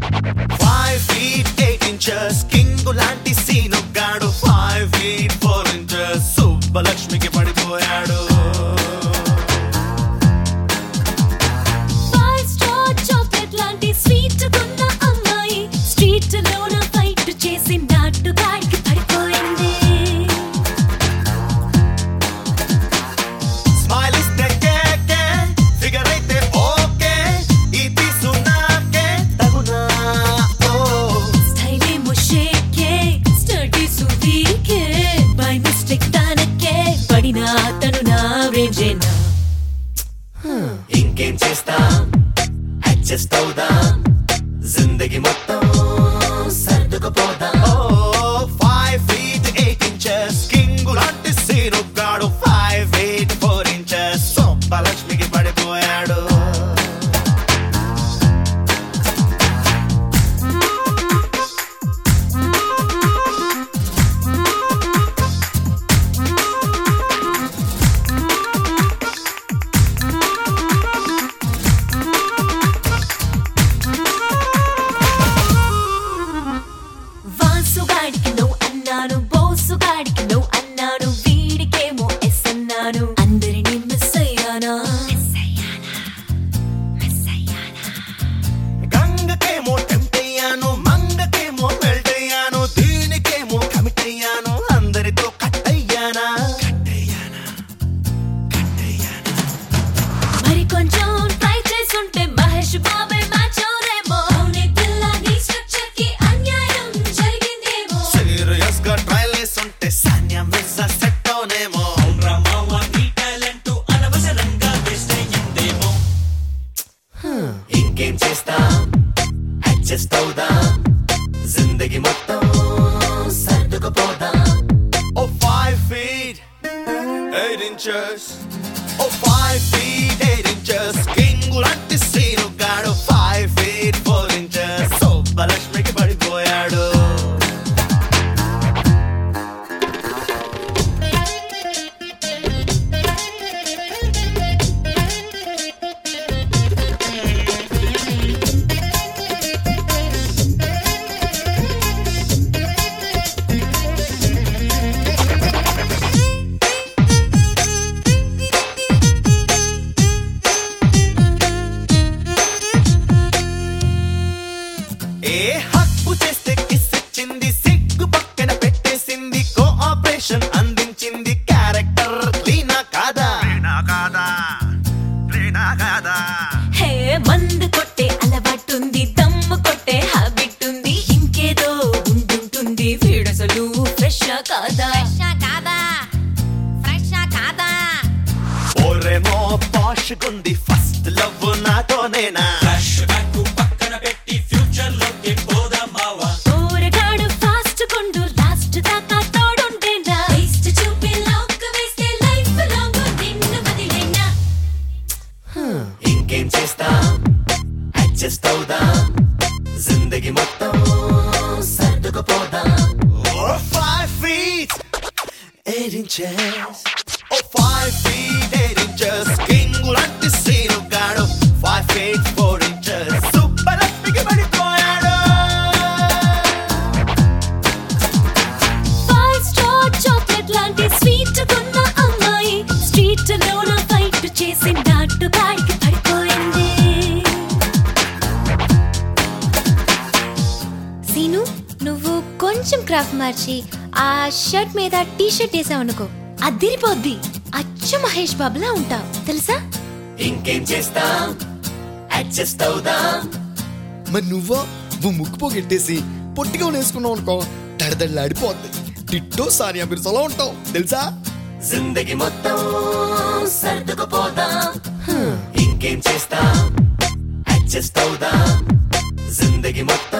five feet eight inches king లాంటి సీను గాడు five feet four inches సుబ్బలక్ష్మికి పడిపోయాడు ఫైవ్ స్టార్ చాక్లెట్ లాంటి స్వీట్ కొన్న అమ్మాయి స్ట్రీట్ లోన ఫైట్ చేసి నాటుగాడికి పడిపోయింది స్మైల్ ఇస్తే కేకే ఫిగర్ అయితే ఓకే ఇది సున్నాకే తగునా ఓ స్టైల్ ఏమో షేకే స్టడీస్ వీకే బై మిస్టేక్ తనకే పడిన తను నా రేంజేనా ఇంకేం చేస్తాం అడ్జస్ట్ అవుదాం జిందగీ మొత్తం సర్దుకుపోదాం five feet eight inches king లాంటి సీను గాడు ఫైవ్ ఫీట్ ఫోర్ ఇంచెస్ సొంపలక్ష్మికి పడిపోయాడు వాసుగాడికి నువ్వు అన్నాను బోసుగాడికి నువ్వు అన్నాను వీడికేమో ఎస్ అన్నాను అందరినీ మిస్ అయ్యానా గంగకేమో టెంప్ట్ అయ్యాను మంగకేమో మెల్ట్ అయ్యాను దీనికేమో కమిట్ అయ్యాను అందరితో కట్ అయ్యానా కట్ అయ్యానా కట్ అయ్యానా మరి కొంచెం ట్రై చేసుంటే మహేష్ బాబే మ్యాచ్ అవునేమో అవునే పిల్ల నీ స్ట్రక్చర్ కి అన్యాయం జరిగిందేమో సీరియస్ గా ట్రయల్ వేస్తుంటే సాన్య మిస్ సెట్ అవునేమో ఇంకేం చేస్తాం అడ్జస్ట్ అవుదాం జిందగీ మొత్తం సర్దుకుపోదాం ఓ ఫైవ్ ఫీట్ ఎయిట్ ఇంచెస్ ఓ five feet eight inches king లాంటి సీను గాడు ఫైవ్ ఫీట్ ఫోర్ ఇంచెస్ సోబ్బలక్ష్మికి పడిపోయాడు ఏ హక్కు చేస్తే కిస్ ఇచ్చింది సిగ్గు పక్కన పెట్టేసింది కోఆపరేషన్ అందించింది క్యారెక్టర్ లీనా కాదా లీనా కాదా లీనా కాదా హే మందు కొట్టే అలవాటుంది దమ్ము కొట్టే హ్యాబిట్ ఉంది ఇంకేదో ఉంటుంటుంది వీడసలు ఫ్రెష్ కాదా కాదా ఫ్రెష్ కాదా ఓరేమో పాష్ గుంది ఫస్ట్ లవ్ నాతోనేనా ఊరగాడు ఫాస్ట్ కొండు లాస్ట్ దాకా తోడుండేనా వేస్ట్ చూపి లాక్ వేస్తే లైఫ్ లాంగ్ నిన్ను వదిలేనా ఇంకేం చేస్తాం అడ్జస్ట్ అవుదాం జిందగీ మొత్తం సర్దుకుపోదాం ఓ ఫైవ్ ఫీట్ ఎయిట్ ఇంచెస్ ఓ five feet eight inches king లాంటి సీను గాడు ఫైవ్ ఫీట్ ఫోర్ ఇంచెస్ సూపర్ లక్ష్మికి పడిపోయాడు ఫైవ్ స్టార్ చాక్లెట్ లాంటి స్వీట్ కొన్న అమ్మాయి స్ట్రీట్ లోన ఫైట్ చేసి నాటుగాడికి పడిపోయింది సీను నువ్వు కొంచెం క్రాఫ్ట్ మార్చి ఆ షర్ట్ మీద టీ షర్ట్ వేసావు అనుకో అదిరిపోద్ది అచ్చు మహేష్ బాబులా ఉంటావు తెలుసా ఇంకేం చేస్తాం అడ్జస్ట్ అవుదాం మరి నువ్వో నువ్వు ముక్కు పోగెట్టేసి పొట్టిగా వేసుకున్నావు అనుకో దడదడలాడిపోద్ది టిట్టో సానియా మిర్సలో ఉంటావు తెలుసా జిందగీ మొత్తం సర్దుకుపోదాం ఇంకేం చేస్తాం అడ్జస్ట్ అవుదాం జిందగీ మొత్తం